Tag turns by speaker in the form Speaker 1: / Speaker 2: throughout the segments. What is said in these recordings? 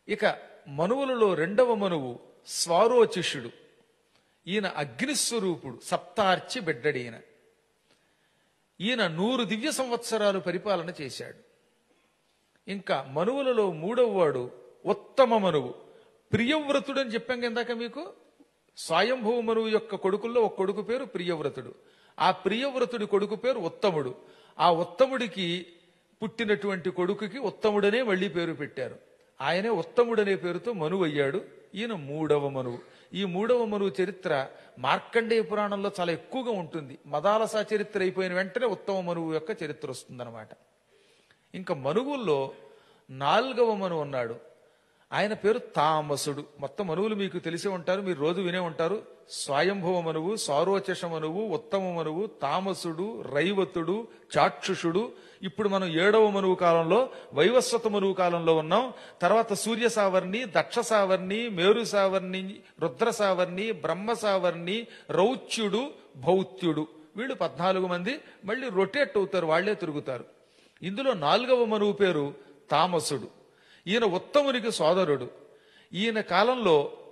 Speaker 1: ఇక మనువులలో రెండవ మనువు స్వారోచిషుడు ఈయన అగ్నిస్వరూపుడు సప్తార్చి బిడ్డడి ఈయన ఈయన నూరు దివ్య సంవత్సరాలు పరిపాలన చేశాడు ఇంకా మనువులలో మూడవ వాడు ఉత్తమ మనువు ప్రియవ్రతుడు అని చెప్పాం ఇందాక మీకు స్వయంభవ మనువు యొక్క కొడుకుల్లో ఒక కొడుకు పేరు ప్రియవ్రతుడు ఆ ప్రియవ్రతుడి కొడుకు పేరు ఉత్తముడు ఆ ఉత్తముడికి పుట్టినటువంటి కొడుకుకి ఉత్తముడనే మళ్ళీ పేరు పెట్టారు ఆయనే ఉత్తముడనే పేరుతో మనువు అయ్యాడు ఈయన మూడవ మనువు ఈ మూడవ మనువు చరిత్ర మార్కండేయ పురాణంలో చాలా ఎక్కువగా ఉంటుంది మదాలస చరిత్ర అయిపోయిన వెంటనే ఉత్తమ మనువు యొక్క చరిత్ర వస్తుందన్నమాట ఇంకా మనువుల్లో నాలుగవ మనువు ఉన్నాడు ఆయన పేరు తామసుడు మొత్తం మనువులు మీకు తెలిసి ఉంటారు మీరు రోజు వినే ఉంటారు స్వయంభవ మనువు సారోచష మనువు ఉత్తమ మనువు తామసుడు రైవతుడు చాక్షుషుడు ఇప్పుడు మనం ఏడవ మనువు కాలంలో వైవస్వత మనువు కాలంలో ఉన్నాం తర్వాత సూర్య సావర్ణి దక్ష సావర్ణి మేరు సావర్ణి రుద్ర సావర్ణి బ్రహ్మ సావర్ణి రౌచ్యుడు భౌత్యుడు వీళ్ళు పద్నాలుగు మంది మళ్ళీ రొటేట్ అవుతారు వాళ్లే తిరుగుతారు ఇందులో నాలుగవ మనువు పేరు తామసుడు ఈయన ఉత్తమునికి సోదరుడు ఈయన కాలంలో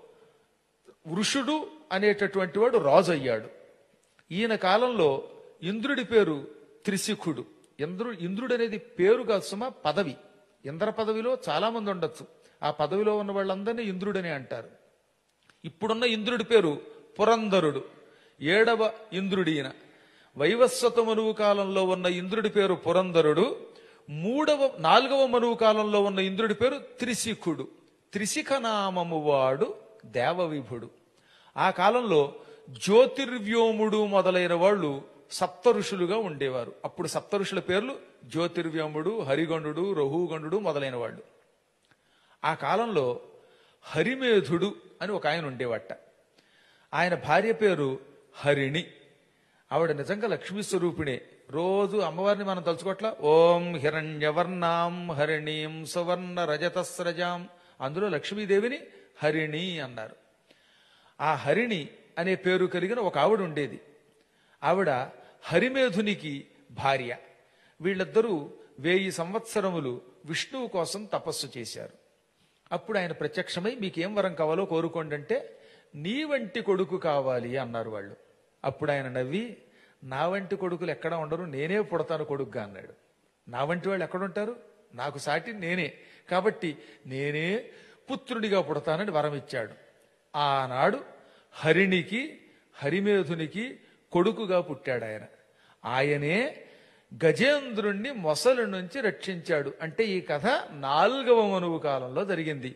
Speaker 1: వృషుడు అనేటటువంటి వాడు రాజు అయ్యాడు ఈయన కాలంలో ఇంద్రుడి పేరు త్రిశిఖుడు ఇంద్రు ఇంద్రుడు అనేది పేరు కాదు సుమా పదవి ఇంద్ర పదవిలో చాలా మంది ఉండొచ్చు ఆ పదవిలో ఉన్న వాళ్ళందరినీ ఇంద్రుడని అంటారు ఇప్పుడున్న ఇంద్రుడి పేరు పురంధరుడు ఏడవ ఇంద్రుడి ఈయన వైవస్వత మనువు కాలంలో ఉన్న ఇంద్రుడి పేరు పురంధరుడు మూడవ నాలుగవ మనువు కాలంలో ఉన్న ఇంద్రుడి పేరు త్రిశిఖుడు త్రిశిఖ నామము వాడు దేవవిభుడు ఆ కాలంలో జ్యోతిర్వ్యోముడు మొదలైన వాళ్ళు సప్త ఋషులుగా ఉండేవారు అప్పుడు సప్త ఋషుల పేర్లు జ్యోతిర్వ్యోముడు హరిగణుడు రఘుగణుడు మొదలైన వాళ్ళు ఆ కాలంలో హరిమేధుడు అని ఒక ఆయన ఉండేవట ఆయన భార్య పేరు హరిణి ఆవిడ నిజంగా లక్ష్మీ స్వరూపిణే రోజు అమ్మవారిని మనం తలుచుకోట్ల ఓం హిరణ్యవర్ణాం హరిణీం సువర్ణ రజతస్రజాం అందులో లక్ష్మీదేవిని హరిణి అన్నారు ఆ హరిణి అనే పేరు కలిగిన ఒక ఆవిడ ఉండేది ఆవిడ హరిమేధునికి భార్య వీళ్ళిద్దరూ వేయి సంవత్సరములు విష్ణువు కోసం తపస్సు చేశారు అప్పుడు ఆయన ప్రత్యక్షమై మీకేం వరం కావాలో కోరుకోండి అంటే నీ వంటి కొడుకు కావాలి అన్నారు వాళ్ళు అప్పుడు ఆయన నవ్వి నా వంటి కొడుకులు ఎక్కడ ఉండరు నేనే పుడతాను కొడుకుగా అన్నాడు నా వంటి వాళ్ళు ఎక్కడుంటారు నాకు సాటి నేనే కాబట్టి నేనే పుత్రుడిగా పుడతానని వరం ఇచ్చాడు ఆనాడు హరిణికి హరిమేధునికి కొడుకుగా పుట్టాడు ఆయన ఆయనే గజేంద్రుణ్ణి మొసలు నుంచి రక్షించాడు అంటే ఈ కథ నాల్గవ మనువు కాలంలో జరిగింది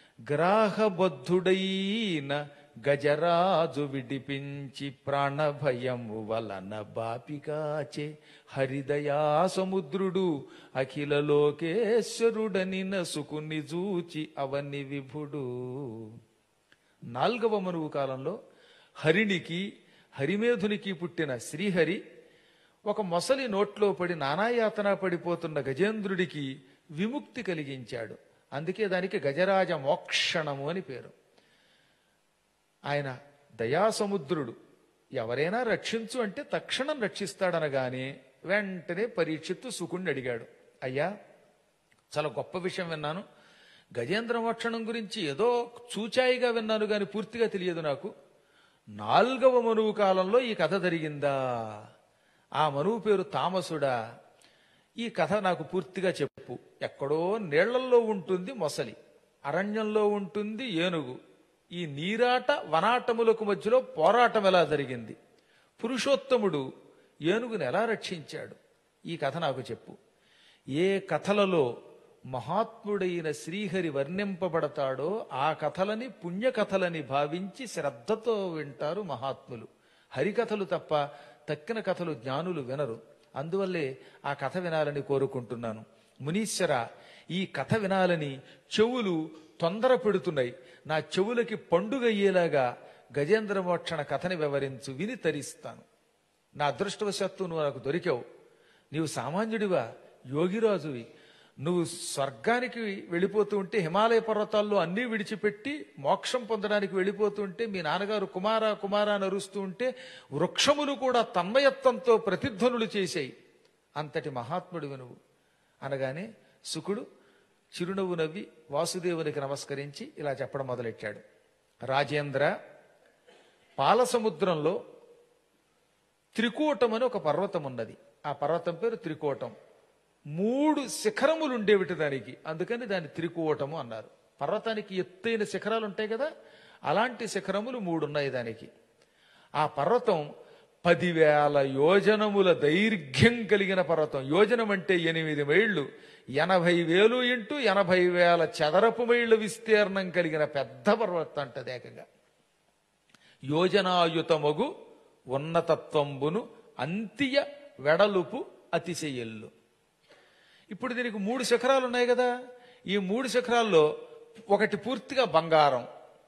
Speaker 1: గ్రాహబద్ధుడైన గజరాజు విడిపించి ప్రాణభయము వలన బాపికాచే హరిదయా సముద్రుడు అఖిల లోకేశ్వరుడని నసుకుని జూచి అవని విభుడు నాల్గవ మనువు కాలంలో హరిణికి హరిమేధునికి పుట్టిన శ్రీహరి ఒక మొసలి నోట్లో పడి నానాయాతన పడిపోతున్న గజేంద్రుడికి విముక్తి కలిగించాడు అందుకే దానికి గజరాజ మోక్షణము అని పేరు ఆయన దయాసముద్రుడు ఎవరైనా రక్షించు అంటే తక్షణం రక్షిస్తాడనగానే వెంటనే పరీక్షిత్తు సుకుణ్ణి అడిగాడు అయ్యా చాలా గొప్ప విషయం విన్నాను గజేంద్ర మోక్షణం గురించి ఏదో చూచాయిగా విన్నాను గాని పూర్తిగా తెలియదు నాకు నాల్గవ మనువు కాలంలో ఈ కథ జరిగిందా ఆ మనువు పేరు తామసుడా ఈ కథ నాకు పూర్తిగా చెప్పు ఎక్కడో నీళ్లల్లో ఉంటుంది మొసలి అరణ్యంలో ఉంటుంది ఏనుగు ఈ నీరాట వనాటములకు మధ్యలో పోరాటం ఎలా జరిగింది పురుషోత్తముడు ఏనుగును ఎలా రక్షించాడు ఈ కథ నాకు చెప్పు ఏ కథలలో మహాత్ముడైన శ్రీహరి వర్ణింపబడతాడో ఆ కథలని పుణ్యకథలని భావించి శ్రద్ధతో వింటారు మహాత్ములు హరికథలు తప్ప తక్కిన కథలు జ్ఞానులు వినరు అందువల్లే ఆ కథ వినాలని కోరుకుంటున్నాను మునీశ్వర ఈ కథ వినాలని చెవులు తొందర పెడుతున్నాయి నా చెవులకి పండుగ అయ్యేలాగా గజేంద్ర మోక్షణ కథని వివరించు విని తరిస్తాను నా అదృష్టవశాత్తు నువ్వు నాకు దొరికావు నీవు సామాన్యుడివా యోగిరాజువి నువ్వు స్వర్గానికి వెళ్ళిపోతూ ఉంటే హిమాలయ పర్వతాల్లో అన్నీ విడిచిపెట్టి మోక్షం పొందడానికి వెళ్ళిపోతూ ఉంటే మీ నాన్నగారు కుమార కుమార అని అరుస్తూ ఉంటే వృక్షములు కూడా తన్మయత్వంతో ప్రతిధ్వనులు చేశాయి అంతటి మహాత్ముడివి నువ్వు అనగానే శుకుడు చిరునవ్వు నవ్వి వాసుదేవునికి నమస్కరించి ఇలా చెప్పడం మొదలెట్టాడు రాజేంద్ర పాలసముద్రంలో త్రికూటం అని ఒక పర్వతం ఉన్నది ఆ పర్వతం పేరు త్రికూటం మూడు శిఖరములు ఉండేవిటి దానికి అందుకని దాన్ని త్రికూటము అన్నారు పర్వతానికి ఎత్తైన శిఖరాలు ఉంటాయి కదా అలాంటి శిఖరములు మూడు ఉన్నాయి దానికి ఆ పర్వతం పదివేల యోజనముల దైర్ఘ్యం కలిగిన పర్వతం యోజనం అంటే ఎనిమిది మైళ్ళు ఎనభై వేలు ఇంటూ ఎనభై వేల చదరపు మైళ్ళు విస్తీర్ణం కలిగిన పెద్ద పర్వతం అంటది ఏకంగా యోజనాయుతమగు ఉన్నతత్వంబును అంత్య వెడలుపు అతిశయల్లు ఇప్పుడు దీనికి మూడు శిఖరాలు ఉన్నాయి కదా ఈ మూడు శిఖరాల్లో ఒకటి పూర్తిగా బంగారం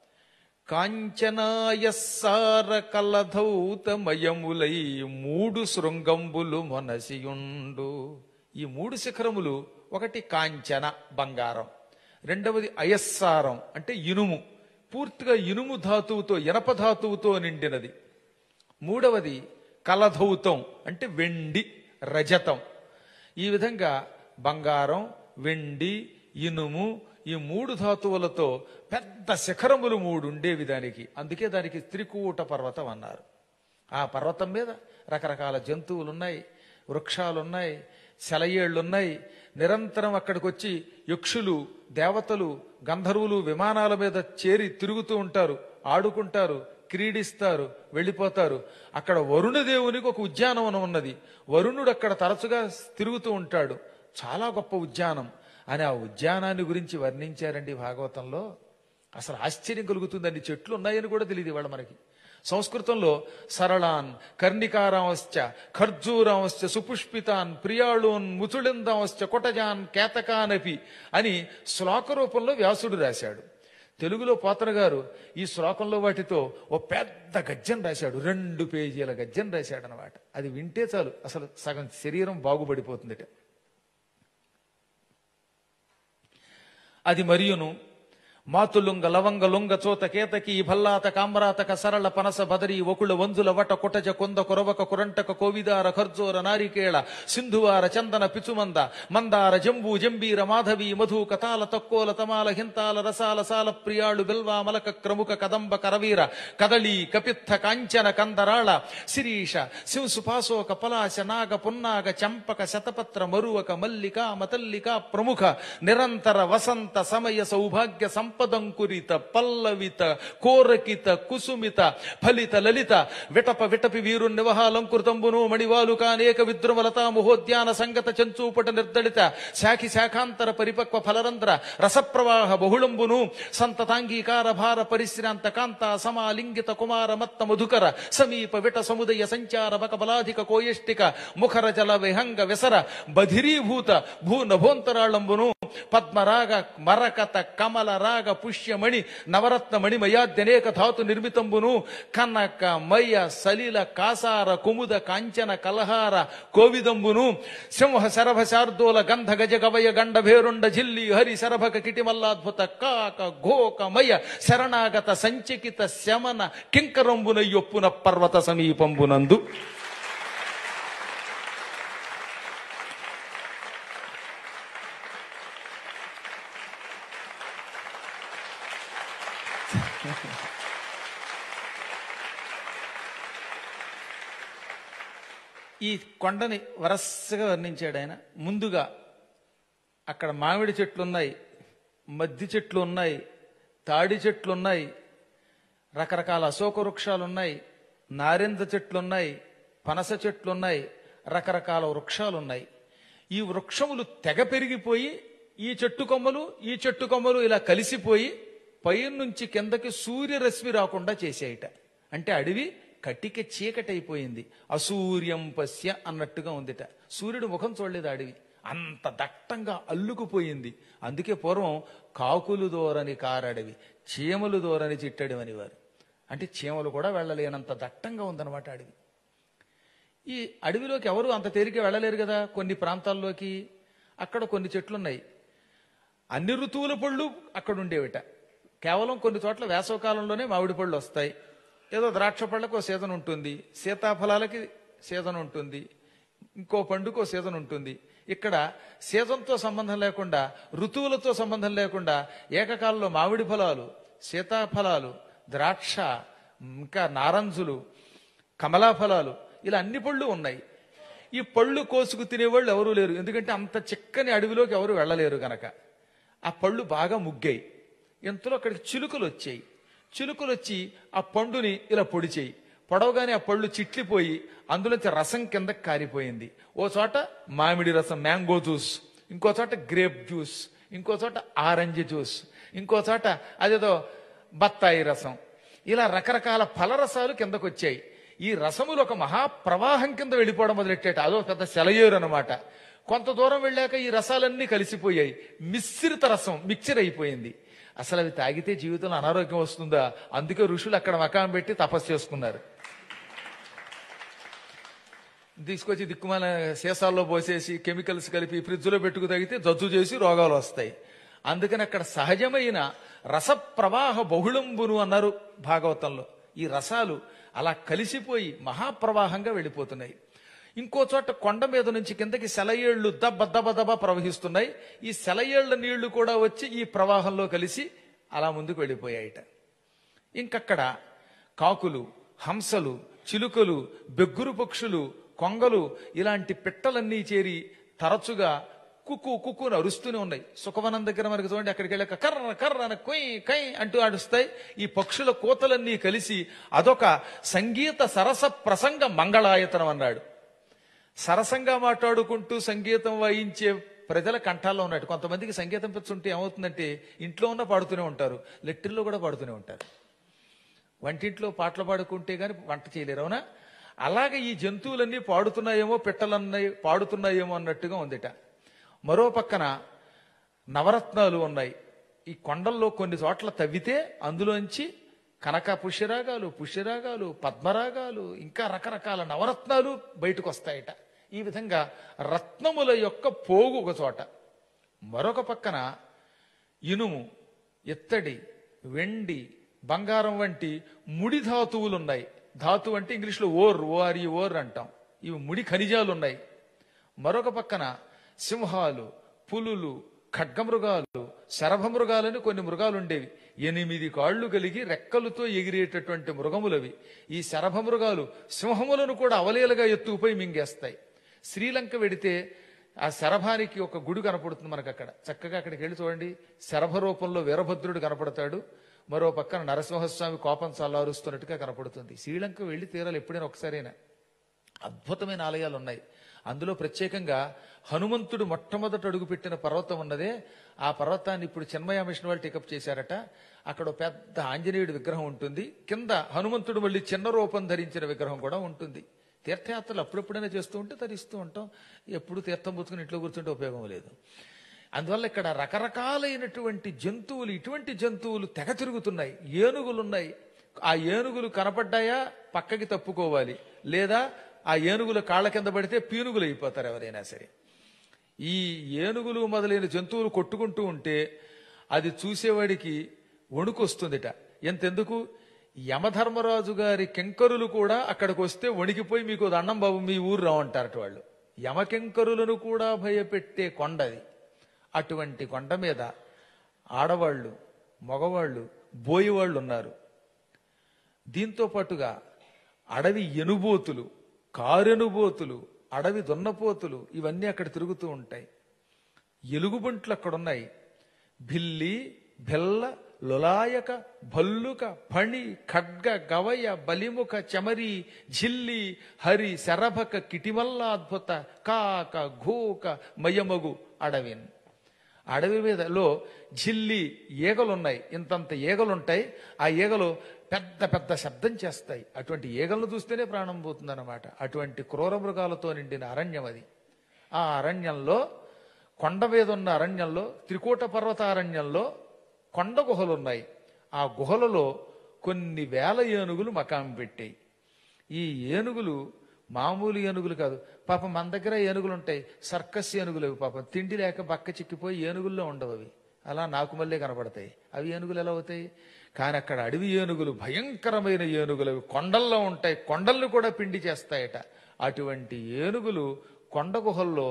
Speaker 1: కాంచనాయస్సార కలధౌతమయములై మూడు శృంగంబులు మొనసియుండు ఈ మూడు శిఖరములు ఒకటి కాంచన బంగారం రెండవది అయస్సారం అంటే ఇనుము పూర్తిగా ఇనుము ధాతువుతో ఇనప ధాతువుతో నిండినది మూడవది కలధౌతం అంటే వెండి రజతం ఈ విధంగా బంగారం వెండి ఇనుము ఈ మూడు ధాతువులతో పెద్ద శిఖరములు మూడు ఉండేవి దానికి అందుకే దానికి త్రికూట పర్వతం అన్నారు ఆ పర్వతం మీద రకరకాల జంతువులు ఉన్నాయి వృక్షాలున్నాయి సెలయేళ్లున్నాయి నిరంతరం అక్కడికి వచ్చి యక్షులు దేవతలు గంధర్వులు విమానాల మీద చేరి తిరుగుతూ ఉంటారు ఆడుకుంటారు క్రీడిస్తారు వెళ్ళిపోతారు అక్కడ వరుణదేవునికి ఒక ఉద్యానవనం ఉన్నది వరుణుడు అక్కడ తరచుగా తిరుగుతూ ఉంటాడు చాలా గొప్ప ఉద్యానం అని ఆ ఉద్యానాన్ని గురించి వర్ణించారండి భాగవతంలో అసలు ఆశ్చర్యం కలుగుతుంది అన్ని చెట్లు ఉన్నాయని కూడా తెలియదు ఇవాళ మనకి సంస్కృతంలో సరళాన్ కర్ణికారాంశ్చ ఖర్జూరాంశ్చ సుపుష్పితాన్ ప్రియాళూన్ ముచుళిందాంశ్చ కొటజాన్ కేతకానపి అని శ్లోక రూపంలో వ్యాసుడు రాశాడు తెలుగులో పోతన గారు ఈ శ్లోకంలో వాటితో ఓ పెద్ద గద్యం రాశాడు రెండు పేజీల గద్యం రాశాడు అనమాట అది వింటే చాలు అసలు సగం శరీరం బాగుపడిపోతుందట అది మరియును మాతులుంగ లవంగ లొంగ చోత కేతకి భల్లాత కాంబరాతక సరళ పనస బదరి ఒకుళ వంజుల వట కుటజ కొంద కొరవక కురంటక కోవిదార ఖర్జోర నారికేళ సింధువార చందన పిచుమంద మందార జంబూ జంబీర మాధవి మధు కతాల తక్కోల తమాల హింతాల రసాల సాల ప్రియాళు బిల్వా మలక క్రముక కదంబ కరవీర కదళి కపిత్థ కాంచన కందరాళ శిరీష శివసుపాసోక పలాశ నాగ పున్నాగ చంపక శతపత్ర మరువక మల్లిక మతల్లిక ప్రముఖ నిరంతర వసంత సమయ సౌభాగ్య సంపదంకురిత పల్లవిత కోరకిత కుసుమిత ఫలిత లలిత విటప విటపి వీరు నివహాలంకృతంబును మణివాలు కానేక విద్రుమలతా మహోద్యాన సంగత చంచూపట నిర్దళిత శాఖి శాఖాంతర పరిపక్వ ఫలరంధ్ర రసప్రవాహ బహుళంబును సంతతాంగీకార భార పరిశ్రాంత కాంత సమాలింగిత కుమార మత్త మధుకర సమీప విట సముదయ సంచార బక బలాధిక కోయష్టిక ముఖర జల విహంగ విసర బధిరీభూత భూ నభోంతరాళంబును పద్మరాగ మరకత కమల రాగ పుష్యమణి నవరత్న మణిమయాద్యనేక ధాతు నిర్మితంబును కనక మయ సలిల కాసార కుముద కాంచన కలహార కోవిదంబును సింహ శరభ శార్దూల గంధ గజ గవయ గండ భేరుండ జిల్లి హరి శరభక కిటిమల్లాద్భుత కాక ఘోక మయ శరణాగత సంచకిత శమన కింకరంబున యొప్పున పర్వత సమీపంబునందు ఈ కొండని వరసగా వర్ణించాడు ఆయన ముందుగా అక్కడ మామిడి చెట్లు ఉన్నాయి మద్ది చెట్లు ఉన్నాయి తాడి చెట్లు ఉన్నాయి రకరకాల అశోక వృక్షాలు ఉన్నాయి నారింజ చెట్లు ఉన్నాయి పనస చెట్లు ఉన్నాయి రకరకాల వృక్షాలు ఉన్నాయి ఈ వృక్షములు తెగ పెరిగిపోయి ఈ చెట్టు కొమ్మలు ఈ చెట్టు కొమ్మలు ఇలా కలిసిపోయి పైనుంచి కిందకి సూర్యరశ్మి రాకుండా చేసేయట అంటే అడవి కటిక చీకటైపోయింది అసూర్యం పశ్య అన్నట్టుగా ఉందిట సూర్యుడు ముఖం చూడలేదు అడవి అంత దట్టంగా అల్లుకుపోయింది అందుకే పూర్వం కాకులు దూరని కారడవి చీమలు దూరని చిట్టడం అనేవారు అంటే చీమలు కూడా వెళ్ళలేనంత దట్టంగా ఉందన్నమాట అడవి ఈ అడవిలోకి ఎవరు అంత తేలిక వెళ్ళలేరు కదా కొన్ని ప్రాంతాల్లోకి అక్కడ కొన్ని చెట్లున్నాయి అన్ని ఋతువుల పళ్ళు అక్కడ ఉండేవిట కేవలం కొన్ని చోట్ల వేసవకాలంలోనే మామిడి పళ్ళు వస్తాయి ఏదో ద్రాక్ష పళ్ళకు ఓ సీజన్ ఉంటుంది సీతాఫలాలకి సీజన్ ఉంటుంది ఇంకో పండుకో సీజన్ ఉంటుంది ఇక్కడ సీజన్తో సంబంధం లేకుండా ఋతువులతో సంబంధం లేకుండా ఏకకాలంలో మామిడి ఫలాలు సీతాఫలాలు ద్రాక్ష ఇంకా నారంజులు కమలా ఫలాలు ఇలా అన్ని పళ్ళు ఉన్నాయి ఈ పళ్ళు కోసుకు తినేవాళ్ళు ఎవరూ లేరు ఎందుకంటే అంత చిక్కని అడవిలోకి ఎవరు వెళ్ళలేరు గనక ఆ పళ్ళు బాగా ముగ్గాయి ఇంతలో అక్కడికి చిలుకలు వచ్చాయి చిలుకలు వచ్చి ఆ పండుని ఇలా పొడిచేయి పొడవగానే ఆ పళ్ళు చిట్లిపోయి అందులోంచి రసం కింద కారిపోయింది ఓ చోట మామిడి రసం మ్యాంగో జ్యూస్ ఇంకో చోట గ్రేప్ జ్యూస్ ఇంకో చోట ఆరెంజ్ జ్యూస్ ఇంకో చోట అదేదో బత్తాయి రసం ఇలా రకరకాల ఫలరసాలు కిందకు వచ్చాయి ఈ రసములు ఒక మహాప్రవాహం కింద వెళ్ళిపోవడం మొదలెట్టాట అదో పెద్ద సెలయేరు అనమాట కొంత దూరం వెళ్ళాక ఈ రసాలన్నీ కలిసిపోయాయి మిశ్రిత రసం మిక్చర్ అయిపోయింది అసలు అవి తాగితే జీవితంలో అనారోగ్యం వస్తుందా అందుకే ఋషులు అక్కడ మకాం పెట్టి తపస్సు చేసుకున్నారు తీసుకొచ్చి దిక్కుమాల సీసాల్లో పోసేసి కెమికల్స్ కలిపి ఫ్రిడ్జ్లో పెట్టుకు తాగితే జజ్జు చేసి రోగాలు వస్తాయి అందుకని అక్కడ సహజమైన రస ప్రవాహ బహుళంబును అన్నారు భాగవతంలో ఈ రసాలు అలా కలిసిపోయి మహాప్రవాహంగా వెళ్ళిపోతున్నాయి ఇంకో చోట కొండ మీద నుంచి కిందకి సెలయేళ్లు దబ్బ దబ్బ దబ్బ ప్రవహిస్తున్నాయి ఈ సెలయేళ్ల నీళ్లు కూడా వచ్చి ఈ ప్రవాహంలో కలిసి అలా ముందుకు వెళ్ళిపోయాయిట ఇంకక్కడ కాకులు హంసలు చిలుకలు బెగ్గురు పక్షులు కొంగలు ఇలాంటి పిట్టలన్నీ చేరి తరచుగా కుక్కు కుక్కు అని అరుస్తూనే ఉన్నాయి సుఖవనం దగ్గర మనకి చూడండి అక్కడికి వెళ్ళాక కర్ర కర్ర అని కొయ్ కై అంటూ ఆడుస్తాయి ఈ పక్షుల కోతలన్నీ కలిసి అదొక సంగీత సరస ప్రసంగ మంగళాయతనం అన్నాడు సరసంగా మాట్లాడుకుంటూ సంగీతం వాయించే ప్రజల కంఠాల్లో ఉన్నట్టు కొంతమందికి సంగీతం పిచ్చుంటే ఏమవుతుందంటే ఇంట్లో ఉన్న పాడుతూనే ఉంటారు లెట్టిల్లో కూడా పాడుతూనే ఉంటారు వంటింట్లో పాటలు పాడుకుంటే గాని వంట చేయలేరు అవునా అలాగే ఈ జంతువులన్నీ పాడుతున్నాయేమో పిట్టలన్నాయి పాడుతున్నాయేమో అన్నట్టుగా ఉందిట మరో పక్కన నవరత్నాలు ఉన్నాయి ఈ కొండల్లో కొన్ని చోట్ల తవ్వితే అందులోంచి కనక పుష్యరాగాలు పుష్యరాగాలు పద్మరాగాలు ఇంకా రకరకాల నవరత్నాలు బయటకు వస్తాయట ఈ విధంగా రత్నముల యొక్క పోగు ఒక చోట మరొక పక్కన ఇనుము ఎత్తడి వెండి బంగారం వంటి ముడి ధాతువులు ఉన్నాయి ధాతు అంటే ఇంగ్లీష్లో ఓర్ ఓఆర్ఈ ఓర్ అంటాం ఇవి ముడి ఖనిజాలు ఉన్నాయి మరొక పక్కన సింహాలు పులులు ఖడ్గమృగాలు శరభమృగాలని కొన్ని మృగాలు ఉండేవి ఎనిమిది కాళ్ళు కలిగి రెక్కలతో ఎగిరేటటువంటి మృగములవి ఈ శరభమృగాలు సింహములను కూడా అవలీలగా ఎత్తుకుపోయి మింగేస్తాయి శ్రీలంక వెడితే ఆ శరభానికి ఒక గుడి కనపడుతుంది మనకు అక్కడ చక్కగా అక్కడికి వెళ్ళి చూడండి శరభ రూపంలో వీరభద్రుడు కనపడతాడు మరో పక్కన నరసింహస్వామి కోపం చల్లారుస్తున్నట్టుగా కనపడుతుంది శ్రీలంక వెళ్ళి తీరాలి ఎప్పుడైనా ఒకసారైనా అద్భుతమైన ఆలయాలు ఉన్నాయి అందులో ప్రత్యేకంగా హనుమంతుడు మొట్టమొదట అడుగుపెట్టిన పర్వతం ఉన్నదే ఆ పర్వతాన్ని ఇప్పుడు చిన్మయ మిషన్ వాళ్ళు టేకప్ చేశారట అక్కడ ఒక పెద్ద ఆంజనేయుడి విగ్రహం ఉంటుంది కింద హనుమంతుడు మళ్ళీ చిన్న రూపం ధరించిన విగ్రహం కూడా ఉంటుంది తీర్థయాత్రలు అప్పుడెప్పుడైనా చేస్తూ ఉంటే తరిస్తూ ఉంటాం ఎప్పుడు తీర్థం పుచ్చుకుని ఇంట్లో కూర్చుంటే ఉపయోగం లేదు అందువల్ల ఇక్కడ రకరకాలైనటువంటి జంతువులు ఇటువంటి జంతువులు తెగ తిరుగుతున్నాయి ఏనుగులు ఉన్నాయి ఆ ఏనుగులు కనపడ్డాయా పక్కకి తప్పుకోవాలి లేదా ఆ ఏనుగుల కాళ్ళ కింద పడితే పీనుగులు అయిపోతారు ఎవరైనా సరే ఈ ఏనుగులు మొదలైన జంతువులు కొట్టుకుంటూ ఉంటే అది చూసేవాడికి వణుకు వస్తుందిట ఎంతెందుకు యమధర్మరాజు గారి కెంకరులు కూడా అక్కడికి వస్తే వణికిపోయి మీకు దండం బాబు మీ ఊరు రావంటారట వాళ్ళు యమకెంకరులను కూడా భయపెట్టే కొండది అటువంటి కొండ మీద ఆడవాళ్ళు మగవాళ్ళు బోయివాళ్ళు ఉన్నారు దీంతో పాటుగా అడవి ఎనుబోతులు కారెనుబోతులు అడవి దున్నపోతులు ఇవన్నీ అక్కడ తిరుగుతూ ఉంటాయి ఎలుగుబంట్లు అక్కడున్నాయి భిల్లి బెల్ల లులాయక భల్లుక ఫణి ఖడ్గ గవయ బలిముఖ చమరి ఝిల్లి హరి శరభక కిటిమల్లాద్భుత కాక ఘోక మయమగు అడవిన్ అడవి మీదలో ఝిల్లి ఈగలున్నాయి ఇంతంత ఈగలుంటాయి ఆ ఈగలు పెద్ద పెద్ద శబ్దం చేస్తాయి అటువంటి ఈగలను చూస్తేనే ప్రాణం పోతుందన్నమాట అటువంటి క్రూర మృగాలతో నిండిన అరణ్యం అది ఆ అరణ్యంలో కొండ మీద ఉన్న అరణ్యంలో త్రికూట పర్వత అరణ్యంలో కొండ గుహలు ఉన్నాయి ఆ గుహలలో కొన్ని వేల ఏనుగులు మకాం పెట్టాయి ఈ ఏనుగులు మామూలు ఏనుగులు కాదు పాపం మన దగ్గర ఏనుగులు ఉంటాయి సర్కస్ ఏనుగులు అవి పాపం తిండి లేక బక్క చిక్కిపోయి ఏనుగుల్లో ఉండవు అవి అలా నాకు మళ్ళీ కనపడతాయి అవి ఏనుగులు ఎలా అవుతాయి కానీ అక్కడ అడవి ఏనుగులు భయంకరమైన ఏనుగులు అవి కొండల్లో ఉంటాయి కొండల్ని కూడా పిండి చేస్తాయట అటువంటి ఏనుగులు కొండ గుహల్లో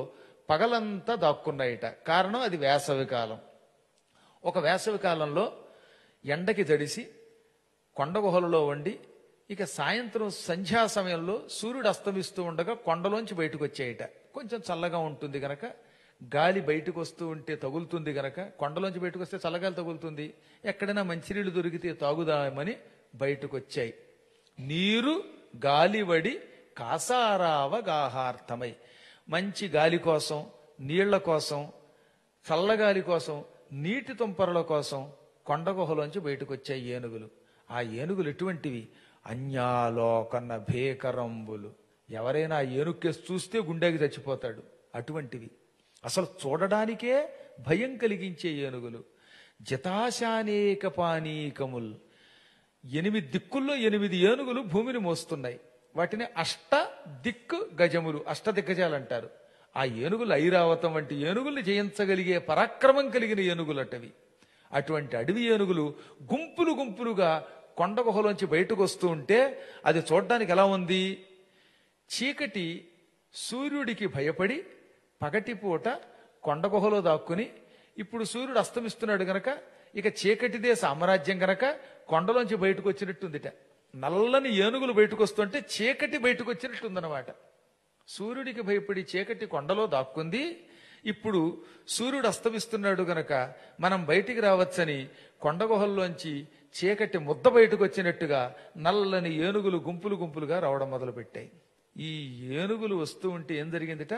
Speaker 1: పగలంతా దాక్కున్నాయిట కారణం అది వేసవి కాలం ఒక వేసవి కాలంలో ఎండకి జడిసి కొండ గుహలలో వండి ఇక సాయంత్రం సంధ్యా సమయంలో సూర్యుడు అస్తమిస్తూ ఉండగా కొండలోంచి బయటకు వచ్చేయట కొంచెం చల్లగా ఉంటుంది గనక గాలి బయటకు వస్తూ ఉంటే తగులుతుంది గనక కొండలోంచి బయటకు వస్తే చల్లగాలి తగులుతుంది ఎక్కడైనా మంచినీళ్ళు దొరికితే తాగుదామని బయటకు వచ్చాయి నీరు గాలివడి కాసారావగాహార్థమై మంచి గాలి కోసం నీళ్ల కోసం చల్లగాలి కోసం నీటి తుంపరల కోసం కొండ గుహలోంచి బయటకు వచ్చాయి ఏనుగులు ఆ ఏనుగులు ఎటువంటివి అన్యాలోకన్న భేకరంబులు ఎవరైనా ఆ ఏనుక్కేసి చూస్తే గుండెకి చచ్చిపోతాడు అటువంటివి అసలు చూడడానికే భయం కలిగించే ఏనుగులు జతాశానేక పానీకముల్ ఎనిమిది దిక్కుల్లో ఎనిమిది ఏనుగులు భూమిని మోస్తున్నాయి వాటిని అష్ట దిక్కు గజములు అష్ట దిగ్గజాలు అంటారు ఆ ఏనుగులు ఐరావతం వంటి ఏనుగుల్ని జయించగలిగే పరాక్రమం కలిగిన ఏనుగులటవి అటువంటి అడవి ఏనుగులు గుంపులు గుంపులుగా కొండ గుహలోంచి బయటకు వస్తూ ఉంటే అది చూడడానికి ఎలా ఉంది చీకటి సూర్యుడికి భయపడి పగటిపూట కొండ గుహలో దాక్కుని ఇప్పుడు సూర్యుడు అస్తమిస్తున్నాడు గనక ఇక చీకటిదే సామ్రాజ్యం గనక కొండలోంచి బయటకు వచ్చినట్టుందిట నల్లని ఏనుగులు బయటకు వస్తుంటే చీకటి బయటకు వచ్చినట్టుందన్నమాట సూర్యుడికి భయపడి చీకటి కొండలో దాక్కుంది ఇప్పుడు సూర్యుడు అస్తమిస్తున్నాడు గనక మనం బయటికి రావచ్చని కొండ గుహల్లోంచి చీకటి ముద్ద బయటకు వచ్చినట్టుగా నల్లని ఏనుగులు గుంపులు గుంపులుగా రావడం మొదలుపెట్టాయి ఈ ఏనుగులు వస్తూ ఉంటే ఏం జరిగిందిట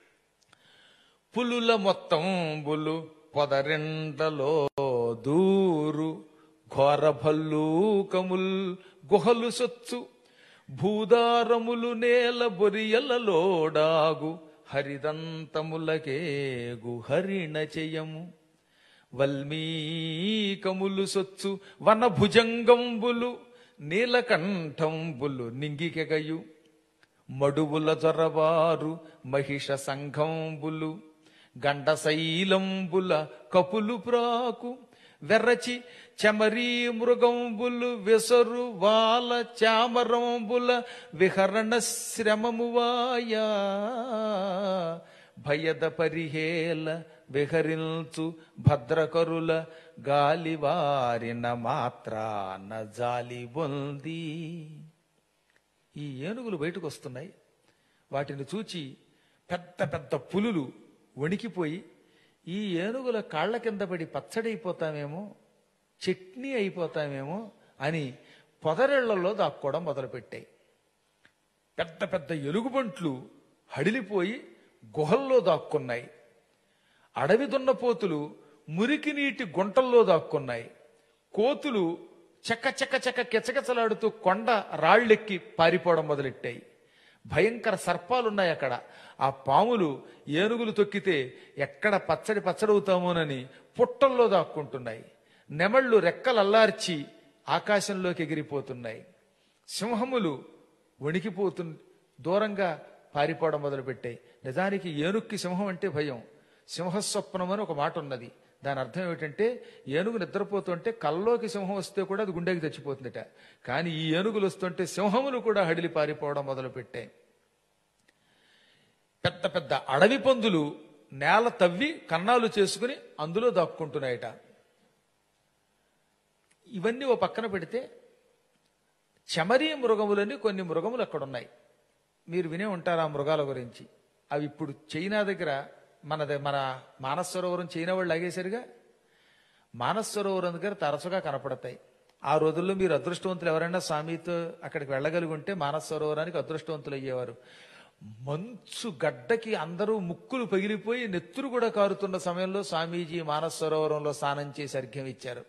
Speaker 1: పులుల మొత్తం బులు పొదరెండలో దూరు ఘోర భల్లూకముల్ గుహలు సొచ్చు భూదారములు నేల బొరియలలోడాగు హరిదంతములకేగు హరిణ చెయ్యము వల్మీకములు సొచ్చు వన భుజంగంబులు నీలకంఠంబులు నింగికెగయు మడువుల జొరవారు మహిష సంఘంబులు గండశైలంబుల కపులు ప్రాకు వెర్రచి చమరీ మృగంబులు వెసరు వాల చామరంబుల విహరణ శ్రమము వాయా భయద పరిహేల విహరించు భద్రకరుల గాలివారిన మాత్రాన జాలి బొంది ఈ ఏనుగులు బయటకు వస్తున్నాయి వాటిని చూచి పెద్ద పెద్ద పులులు వణికిపోయి ఈ ఏనుగుల కాళ్ల కింద పడి పచ్చడైపోతామేమో చట్నీ అయిపోతామేమో అని పొదరెళ్లలో దాక్కోవడం మొదలుపెట్టాయి పెద్ద పెద్ద ఎలుగుబంట్లు హడిలిపోయి గుహల్లో దాక్కున్నాయి అడవి దున్నపోతులు మురికి నీటి గుంటల్లో దాక్కున్నాయి కోతులు చెక్క చెక్క చెక్క కెచకెచలాడుతూ కొండ రాళ్ళెక్కి పారిపోవడం మొదలెట్టాయి భయంకర సర్పాలున్నాయి అక్కడ ఆ పాములు ఏనుగులు తొక్కితే ఎక్కడ పచ్చడి పచ్చడవుతామోనని పుట్టల్లో దాక్కుంటున్నాయి నెమళ్ళు రెక్కలల్లార్చి ఆకాశంలోకి ఎగిరిపోతున్నాయి సింహములు వణికిపోతు దూరంగా పారిపోవడం మొదలుపెట్టాయి నిజానికి ఏనుక్కి సింహం అంటే భయం సింహస్వప్నం అని ఒక మాట ఉన్నది దాని అర్థం ఏమిటంటే ఏనుగు నిద్రపోతుంటే కల్లోకి సింహం వస్తే కూడా అది గుండెకి తెచ్చిపోతుందట కానీ ఈ ఏనుగులు వస్తుంటే సింహములు కూడా హడిలి పారిపోవడం మొదలుపెట్టాయి పెద్ద పెద్ద అడవి పందులు నేల తవ్వి కన్నాలు చేసుకుని అందులో దాక్కుంటున్నాయట ఇవన్నీ ఓ పక్కన పెడితే చమరీ మృగములని కొన్ని మృగములు అక్కడ ఉన్నాయి మీరు వినే ఉంటారు ఆ మృగాల గురించి అవి ఇప్పుడు చైనా దగ్గర మన ద- మన మానస సరోవరం చైనా వాళ్ళు లాగేశారుగా మానస సరోవరం దగ్గర తరచుగా కనపడతాయి ఆ రోజుల్లో మీరు అదృష్టవంతులు ఎవరైనా స్వామితో అక్కడికి వెళ్ళగలిగి ఉంటే మానస సరోవరానికి అదృష్టవంతులు అయ్యేవారు మంచు గడ్డకి అందరూ ముక్కులు పగిలిపోయి నెత్తురు కూడా కారుతున్న సమయంలో స్వామీజీ మానస సరోవరంలో స్నానం చేసి అర్ఘ్యం ఇచ్చారు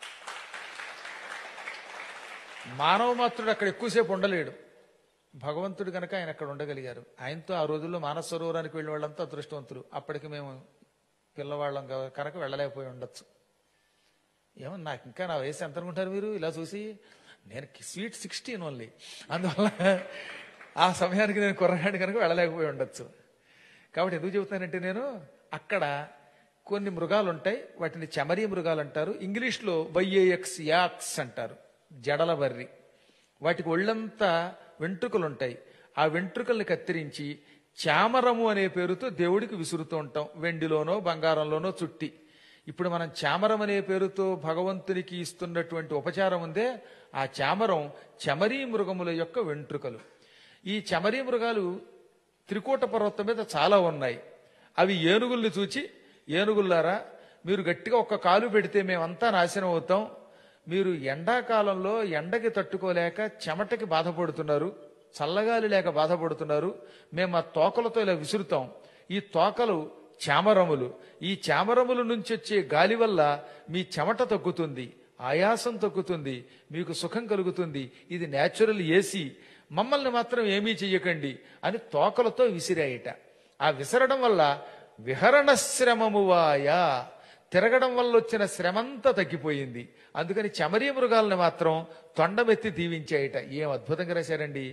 Speaker 1: మానవ మాత్రుడు అక్కడ ఎక్కువసేపు ఉండలేడు భగవంతుడు కనుక ఆయన అక్కడ ఉండగలిగారు ఆయనతో ఆ రోజుల్లో మానస సరోవరానికి వెళ్ళిన వాళ్ళంతా అదృష్టవంతులు అప్పటికి మేము పిల్లవాళ్ళం కా- కనుక వెళ్ళలేకపోయి ఉండొచ్చు ఏమో నాకు ఇంకా నా వయసు ఎంత అనుకుంటారు మీరు ఇలా చూసి నేను స్వీట్ సిక్స్టీన్ ఓన్లీ అందువల్ల ఆ సమయానికి నేను కుర్రగాడి కనుక వెళ్ళలేకపోయి ఉండొచ్చు కాబట్టి ఎందుకు చెబుతానంటే నేను అక్కడ కొన్ని మృగాలు ఉంటాయి వాటిని చెమరీ మృగాలు అంటారు ఇంగ్లీష్లో వైఏఎక్స్ యాక్స్ అంటారు జడల బర్రి వాటికి ఒళ్ళంతా వెంట్రుకలు ఉంటాయి ఆ వెంట్రుకల్ని కత్తిరించి చామరము అనే పేరుతో దేవుడికి విసురుతూ ఉంటాం వెండిలోనో బంగారంలోనో చుట్టి ఇప్పుడు మనం చామరం అనే పేరుతో భగవంతునికి ఇస్తున్నటువంటి ఉపచారం ఉందే ఆ చామరం చమరీ మృగముల యొక్క వెంట్రుకలు ఈ చమరీ మృగాలు త్రికూట పర్వతం మీద చాలా ఉన్నాయి అవి ఏనుగుల్ని చూచి ఏనుగుల్లారా మీరు గట్టిగా ఒక్క కాలు పెడితే మేమంతా నాశనం అవుతాం మీరు ఎండాకాలంలో ఎండకి తట్టుకోలేక చెమటకి బాధపడుతున్నారు చల్లగాలి లేక బాధపడుతున్నారు మేము ఆ తోకలతో ఇలా విసురుతాం ఈ తోకలు చామరములు ఈ చామరముల నుంచి వచ్చే గాలి వల్ల మీ చెమట తగ్గుతుంది ఆయాసం తగ్గుతుంది మీకు సుఖం కలుగుతుంది ఇది నేచురల్ ఏసీ మమ్మల్ని మాత్రం ఏమీ చెయ్యకండి అని తోకలతో విసిరాయిట ఆ విసరడం వల్ల విహరణ శ్రమమువాయ తిరగడం వల్ల వచ్చిన శ్రమంతా తగ్గిపోయింది అందుకని చమరీ మృగాలను మాత్రం తొండమెత్తి దీవించాయిట ఏం అద్భుతంగా రాశారండి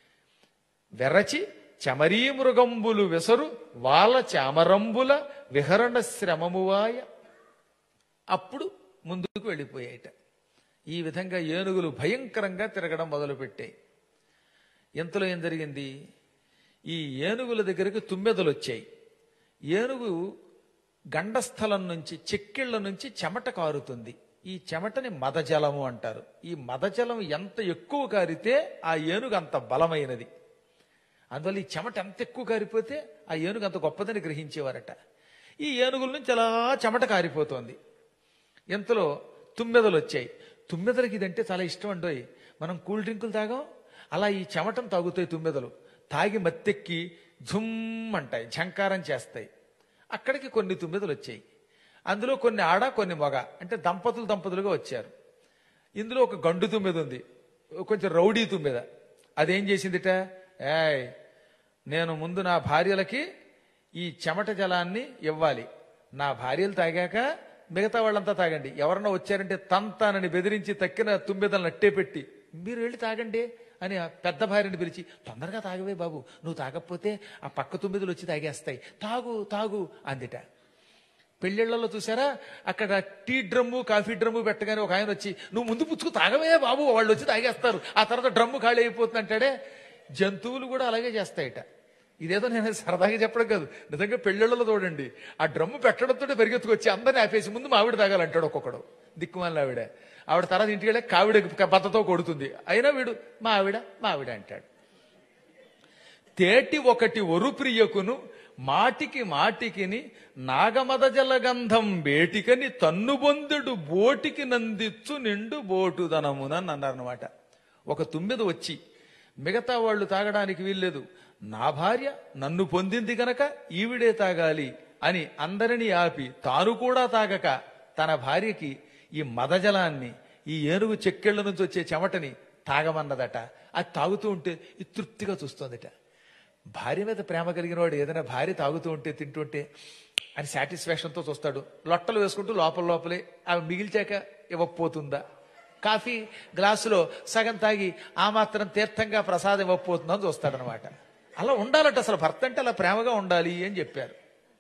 Speaker 1: వెరచి చమరీ మృగంబులు వెసరు వాళ్ళ చామరంబుల విహరణ శ్రమమువాయ అప్పుడు ముందుకు వెళ్ళిపోయాయిట ఈ విధంగా ఏనుగులు భయంకరంగా తిరగడం మొదలుపెట్టాయి ఇంతలో ఏం జరిగింది ఈ ఏనుగుల దగ్గరికి తుమ్మెదలు వచ్చాయి ఏనుగు గండస్థలం నుంచి చెక్కిళ్ల నుంచి చెమట కారుతుంది ఈ చెమటని మదజలము అంటారు ఈ మదజలం ఎంత ఎక్కువ కారితే ఆ ఏనుగు అంత బలమైనది అందువల్ల ఈ చెమట ఎంత ఎక్కువ కారిపోతే ఆ ఏనుగు అంత గొప్పదని గ్రహించేవారట ఈ ఏనుగుల నుంచి అలా చెమట కారిపోతోంది ఇంతలో తుమ్మెదలు వచ్చాయి తుమ్మెదలకి ఇదంటే చాలా ఇష్టం అండోయ్ మనం కూల్ డ్రింకులు తాగాం అలా ఈ చెమటం తాగుతాయి తుమ్మెదలు తాగి మత్తెక్కి ఝుమ్ అంటాయి ఝంకారం చేస్తాయి అక్కడికి కొన్ని తుమ్మెదలు వచ్చాయి అందులో కొన్ని ఆడ కొన్ని మగ అంటే దంపతులు దంపతులుగా వచ్చారు ఇందులో ఒక గండు తుమ్మెద ఉంది కొంచెం రౌడీ తుమ్మెద అదేం చేసిందిట ఏయ్ నేను ముందు నా భార్యలకి ఈ చెమట జలాన్ని ఇవ్వాలి నా భార్యలు తాగాక మిగతా వాళ్ళంతా తాగండి ఎవరన్నా వచ్చారంటే తంతానని బెదిరించి తక్కిన తుమ్మెదలను అట్టే పెట్టి మీరు వెళ్ళి తాగండి అని ఆ పెద్ద భార్యని పిలిచి తొందరగా తాగవే బాబు నువ్వు తాగకపోతే ఆ పక్క తుమ్మెదలు వచ్చి తాగేస్తాయి తాగు తాగు అందిట పెళ్ళిళ్లలో చూసారా అక్కడ టీ డ్రమ్ము కాఫీ డ్రమ్ము పెట్టగానే ఒక ఆయన వచ్చి నువ్వు ముందు పుచ్చుకు తాగవే బాబు వాళ్ళు వచ్చి తాగేస్తారు ఆ తర్వాత డ్రమ్ము ఖాళీ అయిపోతుంది అంటాడే జంతువులు కూడా అలాగే చేస్తాయట ఇదేదో నేను సరదాగా చెప్పడం కాదు నిజంగా పెళ్ళిళ్ళలో చూడండి ఆ డ్రమ్ము పెట్టడంతో పరిగెత్తుకొచ్చి అందరిని ఆపేసి ముందు మావిడ తాగాలంటాడు ఒక్కొక్కడు దిక్కుమాలిన ఆవిడ ఆవిడ తర్వాత ఇంటికి వెళ్ళి కావిడ బద్దతో కొడుతుంది అయినా వీడు మా ఆవిడ మా ఆవిడ అంటాడు తేటి ఒకటి ఒరు ప్రియకును మాటికి మాటికిని నాగమదజల గంధం బేటికని తన్నుబొందుడు బోటికి నందిచ్చు నిండు బోటుదనమునని అన్నారనమాట ఒక తుమ్మెద వచ్చి మిగతా వాళ్ళు తాగడానికి వీల్లేదు నా భార్య నన్ను పొందింది గనక ఈవిడే తాగాలి అని అందరినీ ఆపి తాను కూడా తాగక తన భార్యకి ఈ మదజలాన్ని ఈ ఏనుగు చెక్కెళ్ల నుంచి వచ్చే చెమటని తాగమన్నదట అది తాగుతూ ఉంటే ఇది తృప్తిగా చూస్తోందట భార్య మీద ప్రేమ కలిగిన వాడు ఏదైనా భార్య తాగుతూ ఉంటే తింటుంటే అని సాటిస్ఫాక్షన్తో చూస్తాడు లొట్టలు వేసుకుంటూ లోపల లోపలే అవి మిగిల్చాక ఇవ్వకపోతుందా కాఫీ గ్లాసులో సగం తాగి ఆ మాత్రం తీర్థంగా ప్రసాదం ఇవ్వకపోతుందని చూస్తాడనమాట అలా ఉండాలట అసలు భర్త అంటే అలా ప్రేమగా ఉండాలి అని చెప్పారు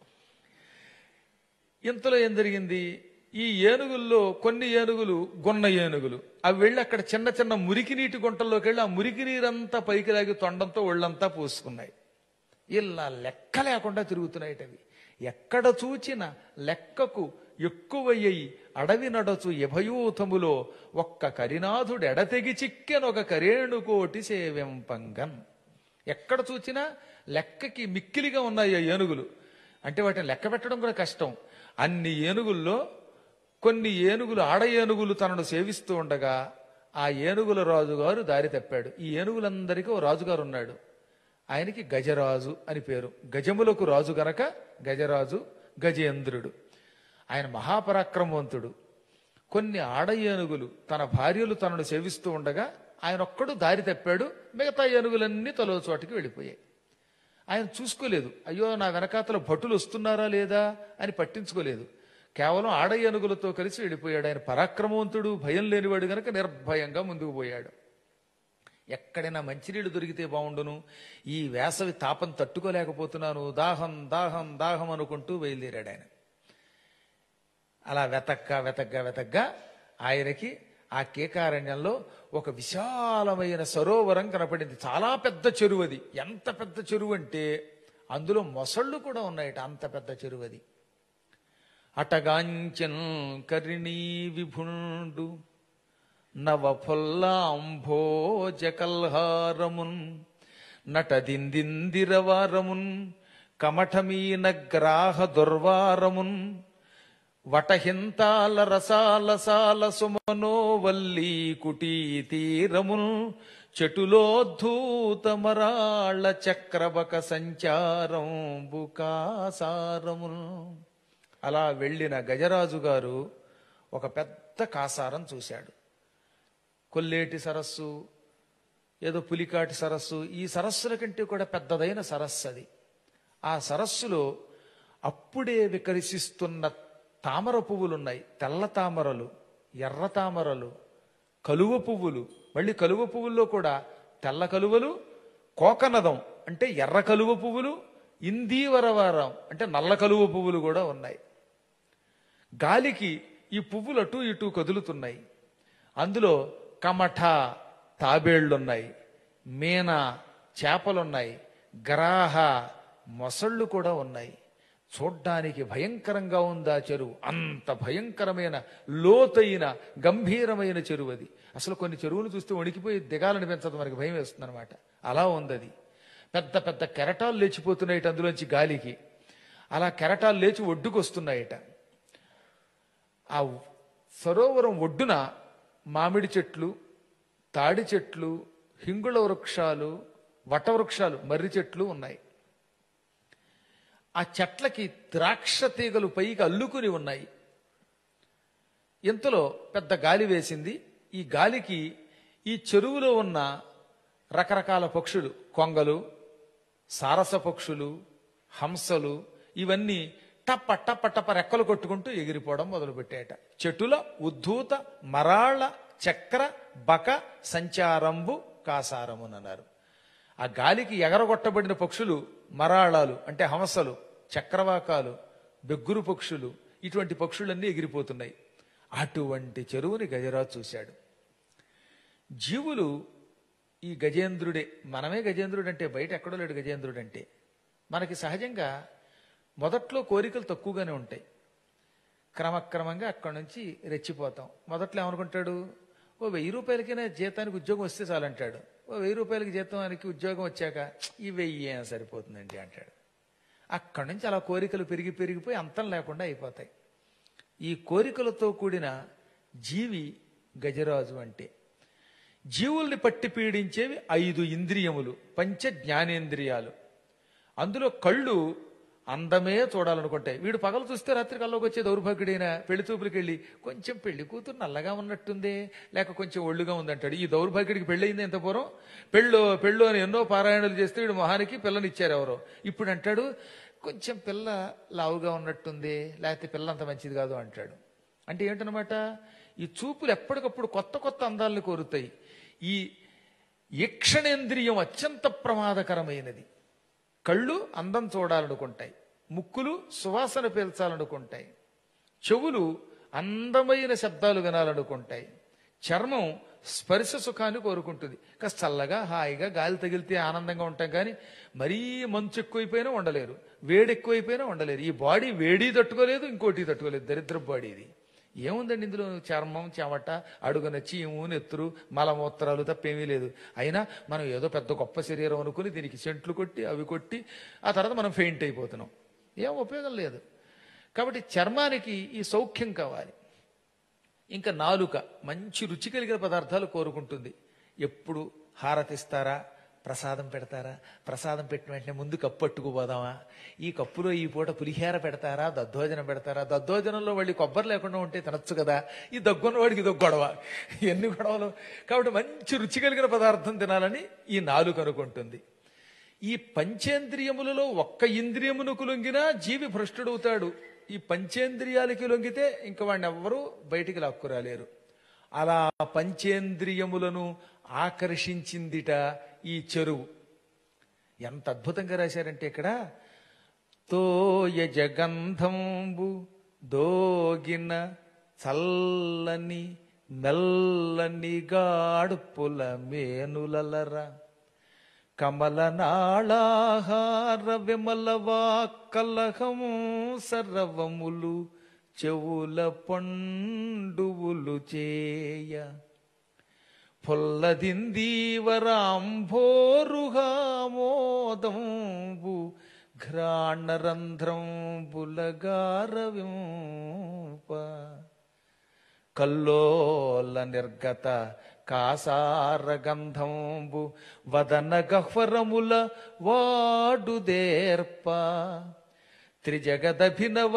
Speaker 1: ఇంతలో ఏం జరిగింది ఈ ఏనుగుల్లో కొన్ని ఏనుగులు గొన్న ఏనుగులు అవి వెళ్ళి అక్కడ చిన్న చిన్న మురికి నీటి గుంటల్లోకి వెళ్ళి ఆ మురికి నీరంతా పైకి లాగి తొండంతో ఒళ్ళంతా పూసుకున్నాయి ఇలా లెక్క లేకుండా తిరుగుతున్నాయి అవి ఎక్కడ చూచిన లెక్కకు ఎక్కువయ్యి అడవి నడచు యభయూతములో ఒక్క కరినాథుడు ఎడతెగి చిక్కెనొక కరేణుకోటి సేవెంపంగన్ ఎక్కడ చూచినా లెక్కకి మిక్కిలిగా ఉన్నాయి ఆ ఏనుగులు అంటే వాటిని లెక్క పెట్టడం కూడా కష్టం అన్ని ఏనుగుల్లో కొన్ని ఏనుగులు ఆడ ఏనుగులు తనను సేవిస్తూ ఉండగా ఆ ఏనుగుల రాజుగారు దారి తప్పాడు ఈ ఏనుగులందరికీ ఓ రాజుగారు ఉన్నాడు ఆయనకి గజరాజు అని పేరు గజములకు రాజు గనక గజరాజు గజేంద్రుడు ఆయన మహాపరాక్రమవంతుడు కొన్ని ఆడ ఏనుగులు తన భార్యలు తనను సేవిస్తూ ఉండగా ఆయన ఒక్కడు దారి తప్పాడు మిగతా ఏనుగులన్నీ తలో చోటికి వెళ్ళిపోయాయి ఆయన చూసుకోలేదు అయ్యో నా వెనకాతల భటులు వస్తున్నారా లేదా అని పట్టించుకోలేదు కేవలం ఆడ ఏనుగులతో కలిసి వెళ్ళిపోయాడు ఆయన పరాక్రమవంతుడు భయం లేనివాడు గనక నిర్భయంగా ముందుకు పోయాడు ఎక్కడైనా మంచినీళ్ళు దొరికితే బాగుండును ఈ వేసవి తాపం తట్టుకోలేకపోతున్నాను దాహం దాహం దాహం అనుకుంటూ బయలుదేరాడు ఆయన అలా వెతక్క వెతగ్గా వెతగ్గా ఆయనకి ఆ కేకారణ్యంలో ఒక విశాలమైన సరోవరం కనపడింది చాలా పెద్ద చెరువు అది ఎంత పెద్ద చెరువు అంటే అందులో మొసళ్ళు కూడా ఉన్నాయట అంత పెద్ద చెరువు అది అటగాంచన్ కరిణీ విభుండు నవఫుల్లాంభోజకల్హారమున్ నటదిందిందిరవారమున్ కమఠమీన గ్రాహ దుర్వారమున్ వటహింతాల రసాలసాల సుమనోవల్లీ కుటీ తీరమున్ చెటులోద్ధూతమరాళ చక్రబక సంచారం బుకాసారమున్ అలా వెళ్ళిన గజరాజు గారు ఒక పెద్ద కాసారం చూశాడు కొల్లేటి సరస్సు ఏదో పులికాటి సరస్సు ఈ సరస్సుల కంటే కూడా పెద్దదైన సరస్సు అది ఆ సరస్సులో అప్పుడే వికసిస్తున్న తామర పువ్వులున్నాయి తెల్ల తామరలు ఎర్ర తామరలు కలువ పువ్వులు మళ్ళీ కలువ పువ్వుల్లో కూడా తెల్ల కలువలు కోకనదం అంటే ఎర్ర కలువ పువ్వులు ఇందీవరవారం అంటే నల్ల కలువ పువ్వులు కూడా ఉన్నాయి గాలికి ఈ పువ్వులు అటు ఇటు కదులుతున్నాయి అందులో కమఠ తాబేళ్లున్నాయి మీన చేపలున్నాయి గ్రాహ మొసళ్ళు కూడా ఉన్నాయి చూడ్డానికి భయంకరంగా ఉంది ఆ చెరువు అంత భయంకరమైన లోతైన గంభీరమైన చెరువు అది అసలు కొన్ని చెరువులు చూస్తే వణికిపోయి దిగాలనిపించదు మనకి భయం వేస్తుంది అనమాట అలా ఉంది అది పెద్ద పెద్ద కెరటాలు లేచిపోతున్నాయిట అందులోంచి గాలికి అలా కెరటాలు లేచి ఒడ్డుకు వస్తున్నాయిట ఆ సరోవరం ఒడ్డున మామిడి చెట్లు తాడి చెట్లు హింగుళ వృక్షాలు వటవృక్షాలు మర్రి చెట్లు ఉన్నాయి ఆ చెట్లకి ద్రాక్ష తీగలు పైకి అల్లుకుని ఉన్నాయి ఇంతలో పెద్ద గాలి వేసింది ఈ గాలికి ఈ చెరువులో ఉన్న రకరకాల పక్షులు కొంగలు సారస పక్షులు హంసలు ఇవన్నీ టప్ప టప్ప టప్ప రెక్కలు కొట్టుకుంటూ ఎగిరిపోవడం మొదలుపెట్టాయట చెట్టుల ఉద్ధూత మరాళ చక్ర బక సంచారంబు కాసారమునన్నారు ఆ గాలికి ఎగరగొట్టబడిన పక్షులు మరాళాలు అంటే హంసలు చక్రవాకాలు బెగ్గురు పక్షులు ఇటువంటి పక్షులన్నీ ఎగిరిపోతున్నాయి అటువంటి చెరువుని గజరాజు చూశాడు జీవులు ఈ గజేంద్రుడే మనమే గజేంద్రుడు అంటే బయట ఎక్కడో లేడు గజేంద్రుడు అంటే మనకి సహజంగా మొదట్లో కోరికలు తక్కువగానే ఉంటాయి క్రమక్రమంగా అక్కడి నుంచి రెచ్చిపోతాం మొదట్లో ఏమనుకుంటాడు ఓ వెయ్యి రూపాయలకైనా జీతానికి ఉద్యోగం వస్తే చాలంటాడు ఓ వెయ్యి రూపాయలకి జీతానికి ఉద్యోగం వచ్చాక ఈ వెయ్యి ఏం సరిపోతుందండి అంటాడు అక్కడి నుంచి అలా కోరికలు పెరిగి పెరిగిపోయి అంతం లేకుండా అయిపోతాయి ఈ కోరికలతో కూడిన జీవి గజరాజు అంటే జీవుల్ని పట్టి పీడించేవి ఐదు ఇంద్రియములు పంచ జ్ఞానేంద్రియాలు అందులో కళ్ళు అందమే చూడాలనుకుంటాయి వీడు పగలు చూస్తే రాత్రి కల్లోకి వచ్చే దౌర్భాగ్యుడైన పెళ్లి చూపులకి వెళ్ళి కొంచెం పెళ్లి కూతురు నల్లగా ఉన్నట్టుందే లేక కొంచెం ఒళ్ళుగా ఉందంటాడు ఈ దౌర్భాగ్యుడికి పెళ్ళయింది ఎంత పూర్వం పెళ్ళో పెళ్ళో అని ఎన్నో పారాయణలు చేస్తే వీడు మొహానికి పిల్లనిచ్చారు ఎవరో ఇప్పుడు అంటాడు కొంచెం పిల్ల లావుగా ఉన్నట్టుంది లేకపోతే పిల్ల అంత మంచిది కాదు అంటాడు అంటే ఏంటనమాట ఈ చూపులు ఎప్పటికప్పుడు కొత్త కొత్త అందాలను కోరుతాయి ఈ ఈక్షణేంద్రియం అత్యంత ప్రమాదకరమైనది కళ్ళు అందం చూడాలనుకుంటాయి ముక్కులు సువాసన పీల్చాలనుకుంటాయి చెవులు అందమైన శబ్దాలు వినాలనుకుంటాయి చర్మం స్పర్శ సుఖాన్ని కోరుకుంటుంది కాస్త చల్లగా హాయిగా గాలి తగిలితే ఆనందంగా ఉంటాం కానీ మరీ మంచు ఎక్కువైపోయినా ఉండలేరు వేడి ఎక్కువైపోయినా ఉండలేరు ఈ బాడీ వేడి తట్టుకోలేదు ఇంకోటి తట్టుకోలేదు దరిద్ర బాడీ ఇది ఏముందండి ఇందులో చర్మం చెమట అడుగున చీము నెత్తురు మలమూత్రాలు తప్పేమీ లేదు అయినా మనం ఏదో పెద్ద గొప్ప శరీరం అనుకుని దీనికి సెంట్లు కొట్టి అవి కొట్టి ఆ తర్వాత మనం ఫెయింట్ అయిపోతున్నాం ఏం ఉపయోగం లేదు కాబట్టి చర్మానికి ఈ సౌఖ్యం కావాలి ఇంకా నాలుక మంచి రుచి కలిగిన పదార్థాలు కోరుకుంటుంది ఎప్పుడు హారతిస్తారా ప్రసాదం పెడతారా ప్రసాదం పెట్టిన వెంటనే ముందు కప్పు పట్టుకుపోదామా ఈ కప్పులో ఈ పూట పులిహేర పెడతారా దద్దోజనం పెడతారా దద్దోజనంలో వాళ్ళు కొబ్బరి లేకుండా ఉంటే తినొచ్చు కదా ఈ దగ్గున్న వాడికి ఇదొక గొడవ ఎన్ని గొడవలు కాబట్టి మంచి రుచి కలిగిన పదార్థం తినాలని ఈ నాలుక అనుకుంటుంది ఈ పంచేంద్రియములలో ఒక్క ఇంద్రియమునకు లొంగినా జీవి భ్రష్టుడవుతాడు ఈ పంచేంద్రియాలకి లొంగితే ఇంక వాడిని ఎవ్వరూ బయటికి లాక్కురాలేరు అలా పంచేంద్రియములను ఆకర్షించిందిట ఈ చెరువు ఎంత అద్భుతంగా రాశారంటే ఇక్కడ తోయ జగంధంబు దోగిన చల్లని మెల్లని గాడుపుల మేనులలరా కమలనాళాహార విమలవాక్కలహం సర్వములు చెవుల పండువులు చేయ పొల్లదిందీవరాంభోరుహామోదంబు ఘ్రాణరంధ్రం బులగారవింప కల్లోల నిర్గత కాసారగంధంబు వదన గహ్వరముల వాడుదేర్ప త్రిజగదభినవ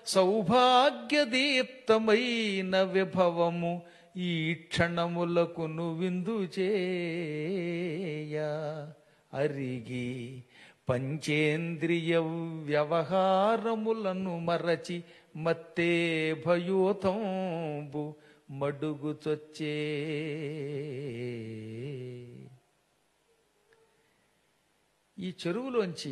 Speaker 1: సౌభాగ్యదీప్తమైన విభవము ఈ క్షణములకును విందు చేయ అరిగి పంచేంద్రియ వ్యవహారములను మరచి మత్తే భయూతంబు మడుగుచొచ్చే ఈ చెరువులోంచి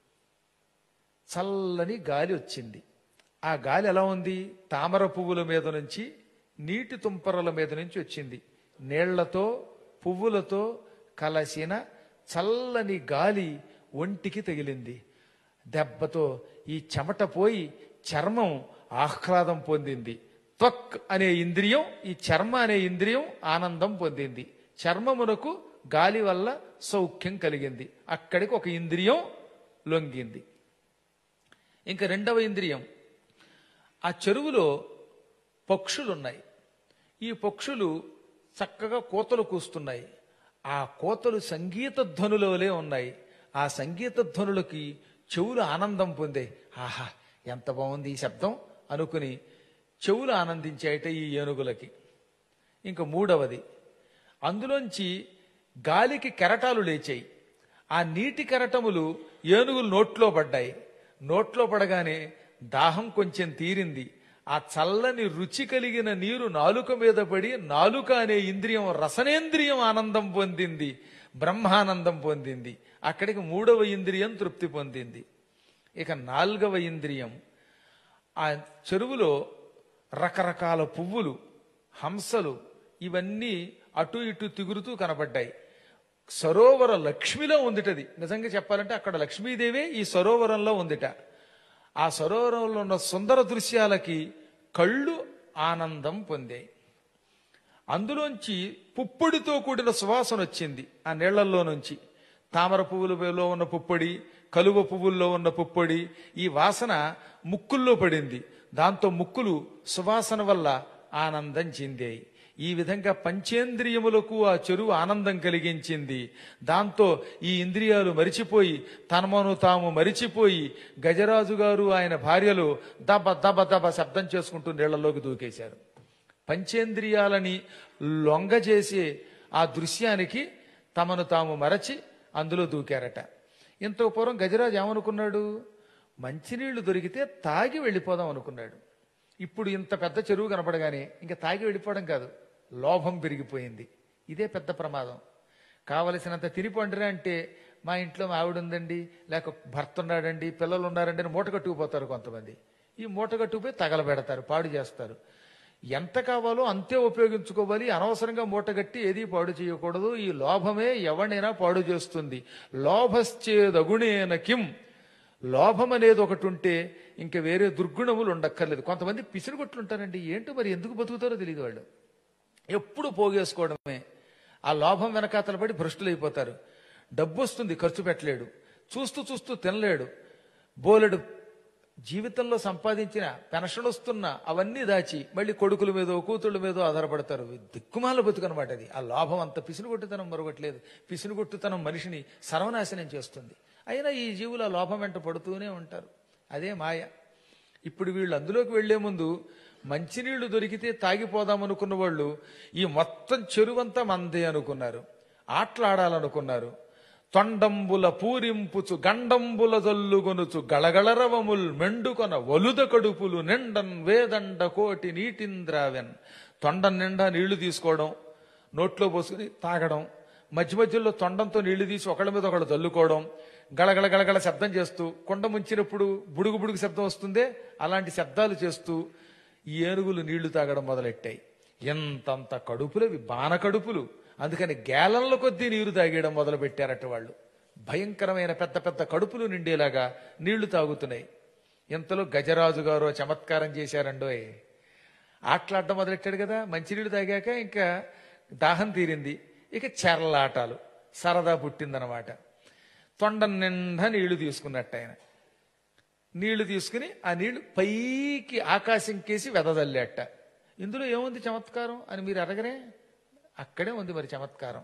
Speaker 1: చల్లని గాలి వచ్చింది ఆ గాలి ఎలా ఉంది తామర పువ్వుల మీద నుంచి నీటి తుంపరల మీద నుంచి వచ్చింది నీళ్లతో పువ్వులతో కలసిన చల్లని గాలి ఒంటికి తగిలింది దెబ్బతో ఈ చెమట పోయి చర్మం ఆహ్లాదం పొందింది త్వక్ అనే ఇంద్రియం ఈ చర్మ అనే ఇంద్రియం ఆనందం పొందింది చర్మమునకు గాలి వల్ల సౌఖ్యం కలిగింది అక్కడికి ఒక ఇంద్రియం లొంగింది ఇంకా రెండవ ఇంద్రియం ఆ చెరువులో పక్షులున్నాయి ఈ పక్షులు చక్కగా కోతలు కూస్తున్నాయి ఆ కోతలు సంగీత ధ్వనులవలే ఉన్నాయి ఆ సంగీత ధ్వనులకి చెవులు ఆనందం పొందాయి ఆహా ఎంత బాగుంది ఈ శబ్దం అనుకుని చెవులు ఆనందించాయట ఈ ఏనుగులకి ఇంకా మూడవది అందులోంచి గాలికి కెరటాలు లేచాయి ఆ నీటి కెరటములు ఏనుగులు నోట్లో పడ్డాయి నోట్లో పడగానే దాహం కొంచెం తీరింది ఆ చల్లని రుచి కలిగిన నీరు నాలుక మీద పడి నాలుక అనే ఇంద్రియం రసనేంద్రియం ఆనందం పొందింది బ్రహ్మానందం పొందింది అక్కడికి మూడవ ఇంద్రియం తృప్తి పొందింది ఇక నాలుగవ ఇంద్రియం ఆ చెరువులో రకరకాల పువ్వులు హంసలు ఇవన్నీ అటు ఇటు తిగురుతూ కనబడ్డాయి సరోవర లక్ష్మిలో ఉందిటది నిజంగా చెప్పాలంటే అక్కడ లక్ష్మీదేవే ఈ సరోవరంలో ఉందిట ఆ సరోవరంలో ఉన్న సుందర దృశ్యాలకి కళ్ళు ఆనందం పొందాయి అందులోంచి పుప్పొడితో కూడిన సువాసన వచ్చింది ఆ నీళ్లలో నుంచి తామర పువ్వులలో ఉన్న పుప్పొడి కలువ పువ్వుల్లో ఉన్న పుప్పొడి ఈ వాసన ముక్కుల్లో పడింది దాంతో ముక్కులు సువాసన వల్ల ఆనందం చెందాయి ఈ విధంగా పంచేంద్రియములకు ఆ చెరువు ఆనందం కలిగించింది దాంతో ఈ ఇంద్రియాలు మరిచిపోయి తనమను తాము మరిచిపోయి గజరాజు గారు ఆయన భార్యలు దబ దబ దబ శబ్దం చేసుకుంటూ నీళ్లలోకి దూకేశారు పంచేంద్రియాలని లొంగజేసే ఆ దృశ్యానికి తమను తాము మరచి అందులో దూకారట ఇంత పూర్వం గజరాజు ఏమనుకున్నాడు మంచినీళ్లు దొరికితే తాగి వెళ్ళిపోదాం అనుకున్నాడు ఇప్పుడు ఇంత పెద్ద చెరువు కనపడగానే ఇంకా తాగి వెళ్ళిపోవడం కాదు లోభం పెరిగిపోయింది ఇదే పెద్ద ప్రమాదం కావలసినంత తినిపండిరా అంటే మా ఇంట్లో మా ఆవిడ ఉందండి లేక భర్త ఉన్నాడండి పిల్లలు ఉన్నారండి అని మూట కట్టుకుపోతారు కొంతమంది ఈ మూట కట్టుకుపోయి తగలబెడతారు పాడు చేస్తారు ఎంత కావాలో అంతే ఉపయోగించుకోవాలి అనవసరంగా మూటగట్టి ఏది పాడు చేయకూడదు ఈ లోభమే ఎవరినైనా పాడు చేస్తుంది లోభశ్చేదగుణేన కిం లోభం అనేది ఒకటి ఉంటే ఇంకా వేరే దుర్గుణములు ఉండక్కర్లేదు కొంతమంది పిసిరుగొట్లు ఉంటారండి ఏంటో మరి ఎందుకు బతుకుతారో తెలియదు వాళ్ళు ఎప్పుడు పోగేసుకోవడమే ఆ లోభం వెనకాతల పడి భ్రష్టులైపోతారు డబ్బు వస్తుంది ఖర్చు పెట్టలేడు చూస్తూ చూస్తూ తినలేడు బోలెడు జీవితంలో సంపాదించిన పెన్షన్ వస్తున్న అవన్నీ దాచి మళ్ళీ కొడుకుల మీదో కూతుళ్ళ మీదో ఆధారపడతారు దిక్కుమాల బతుకనమాట అది ఆ లోభం అంత పిసినుగొట్టుతనం మరొకట్లేదు పిసినుగొట్టుతనం మనిషిని సర్వనాశనం చేస్తుంది అయినా ఈ జీవులు ఆ లోభం వెంట పడుతూనే ఉంటారు అదే మాయ ఇప్పుడు వీళ్ళు అందులోకి వెళ్లే ముందు మంచినీళ్లు దొరికితే తాగిపోదాం అనుకున్న వాళ్ళు ఈ మొత్తం చెరువంతా మందే అనుకున్నారు ఆటలాడాలనుకున్నారు తొండంబుల పూరింపుచు గండంబుల జల్లుగొనుచు గళగళరవముల్ మెండుకొన వలుద కడుపులు నిండన్ వేదండ కోటి నీటింద్రావెన్ తొండం నిండా నీళ్లు తీసుకోవడం నోట్లో పోసుకుని తాగడం మధ్య మధ్యలో తొండంతో నీళ్లు తీసి ఒకళ్ళ మీద ఒకళ్ళు చల్లుకోవడం గళగళ గళగళ శబ్దం చేస్తూ కొండ ముంచినప్పుడు బుడుగు బుడుగు శబ్దం వస్తుందే అలాంటి శబ్దాలు చేస్తూ ఈ ఏనుగులు నీళ్లు తాగడం మొదలెట్టాయి ఎంతంత కడుపులవి బాణ కడుపులు అందుకని గేలన్ల కొద్దీ నీరు తాగేయడం మొదలు పెట్టారట వాళ్ళు భయంకరమైన పెద్ద పెద్ద కడుపులు నిండేలాగా నీళ్లు తాగుతున్నాయి ఇంతలో గజరాజు గారు చమత్కారం చేశారండోయ్ ఆటలాడడం మొదలెట్టాడు కదా మంచినీళ్ళు తాగాక ఇంకా దాహం తీరింది ఇక చెరలాటాలు సరదా పుట్టిందనమాట తొండ నిండా నీళ్లు తీసుకున్నట్టు ఆయన నీళ్లు తీసుకుని ఆ నీళ్లు పైకి ఆకాశం కేసి వెదజల్లేట ఇందులో ఏముంది చమత్కారం అని మీరు అడగరే అక్కడే ఉంది మరి చమత్కారం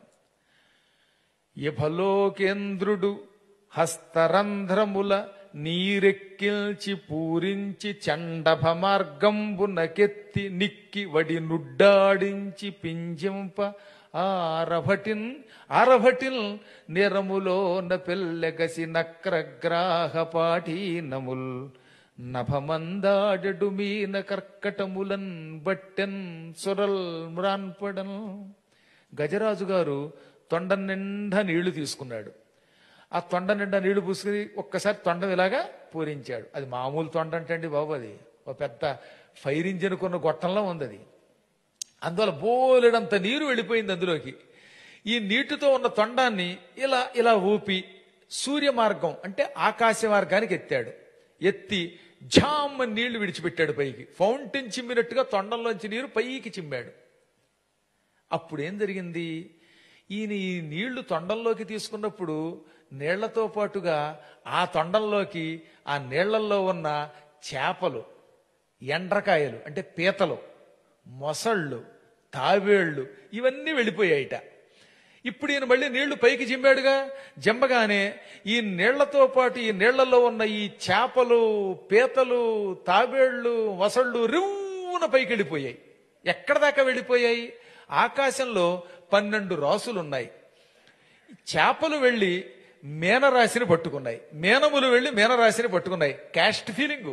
Speaker 1: ఇభలోకేంద్రుడు హస్తరంధ్రముల నీరెక్కిల్చి పూరించి చండభ మార్గంబునకెత్తి నిక్కి వడి నుడ్డాడించి పింజింప ఆరభటిన్ ఆరభటిన్ నిరములోన పెల్లెగసి నక్రగ్రాహ పాఠీనముల్ నభమందాడెడు మీన కర్కటములన్ బట్టెన్ సురల్ మ్రాన్పడన్ గజరాజు గారు తొండ నిండా నీళ్లు తీసుకున్నాడు ఆ తొండ నిండా నీళ్లు పూసుకుని ఒక్కసారి తొండం ఇలాగా పూరించాడు అది మామూలు తొండ అంటే బాబు అది ఒక పెద్ద ఫైర్ ఇంజిన్ కొన్న గొట్టంలో ఉంది అది అందువల్ల బోలెడంత నీరు వెళ్ళిపోయింది అందులోకి ఈ నీటితో ఉన్న తొండాన్ని ఇలా ఇలా ఊపి సూర్య మార్గం అంటే ఆకాశ మార్గానికి ఎత్తాడు ఎత్తి ఝామ్ అని నీళ్లు విడిచిపెట్టాడు పైకి ఫౌంటైన్ చిమ్మినట్టుగా తొండంలోంచి నీరు పైకి చిమ్మాడు అప్పుడు ఏం జరిగింది ఈయన ఈ నీళ్లు తొండంలోకి తీసుకున్నప్పుడు నీళ్లతో పాటుగా ఆ తొండంలోకి ఆ నీళ్లలో ఉన్న చేపలు ఎండ్రకాయలు అంటే పీతలు మొసళ్ళు తావేళ్లు ఇవన్నీ వెళ్ళిపోయాయిట ఇప్పుడు ఈయన మళ్ళీ నీళ్లు పైకి జిమ్మాడుగా జమ్మగానే ఈ నీళ్లతో పాటు ఈ నీళ్లలో ఉన్న ఈ చేపలు పీతలు తాబేళ్లు మొసళ్ళు రివ్వున పైకి వెళ్ళిపోయాయి ఎక్కడ దాకా వెళ్ళిపోయాయి ఆకాశంలో పన్నెండు రాసులున్నాయి చేపలు వెళ్ళి మీనరాశిని పట్టుకున్నాయి మీనములు వెళ్ళి మీనరాశిని పట్టుకున్నాయి క్యాస్ట్ ఫీలింగు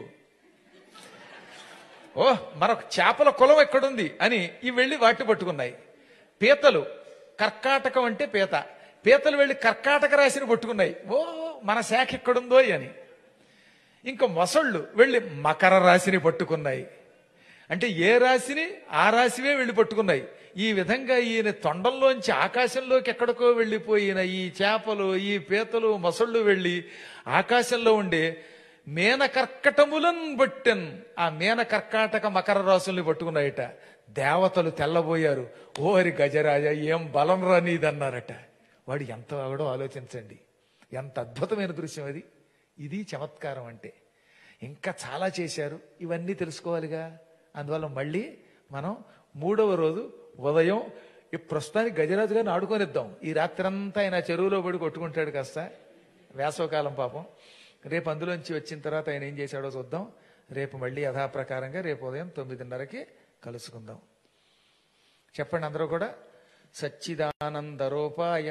Speaker 1: ఓ మనకు చేపల కులం ఎక్కడుంది అని ఇవి వెళ్ళి వాటిని పట్టుకున్నాయి పీతలు కర్కాటకం అంటే పీత పీతలు వెళ్ళి కర్కాటక రాశిని పట్టుకున్నాయి ఓ మన శాఖ ఎక్కడుందో అని ఇంకా మొసళ్ళు వెళ్ళి మకర రాశిని పట్టుకున్నాయి అంటే ఏ రాశిని ఆ రాశివే వెళ్ళి పట్టుకున్నాయి ఈ విధంగా ఈయన తొండంలోంచి ఆకాశంలోకి ఎక్కడికో వెళ్ళిపోయిన ఈ చేపలు ఈ పీతలు మొసళ్ళు వెళ్ళి ఆకాశంలో ఉండే మేన కర్కటములను బట్టెన్ ఆ మేన కర్కాటక మకర రాసుల్ని పట్టుకున్నాయట దేవతలు తెల్లబోయారు ఓరి గజరాజ ఏం బలం రా నీదన్నారట వాడు ఎంత వాడో ఆలోచించండి ఎంత అద్భుతమైన దృశ్యం అది ఇది చమత్కారం అంటే ఇంకా చాలా చేశారు ఇవన్నీ తెలుసుకోవాలిగా అందువల్ల మళ్ళీ మనం మూడవ రోజు ఉదయం ఈ ప్రస్తుతానికి గజరాజు గారిని ఆడుకొనిద్దాం ఈ రాత్రంతా ఆయన చెరువులో పడి కొట్టుకుంటాడు కాస్త వేసవకాలం పాపం రేపు అందులోంచి వచ్చిన తర్వాత ఆయన ఏం చేశాడో చూద్దాం రేపు మళ్ళీ యథాప్రకారంగా రేపు ఉదయం తొమ్మిదిన్నరకి కలుసుకుందాం చెప్పండి అందరూ కూడా సచ్చిదానందరూపాయ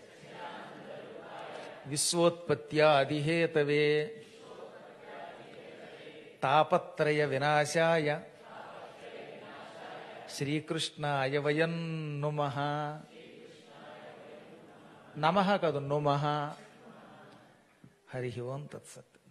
Speaker 1: విశ్వోత్పత్యాదిహేతవే తాపత్రయ వినాశాయ శ్రీకృష్ణాయ వయం నుమ నమ కాదు నుమ హరి ఓం తత్సత్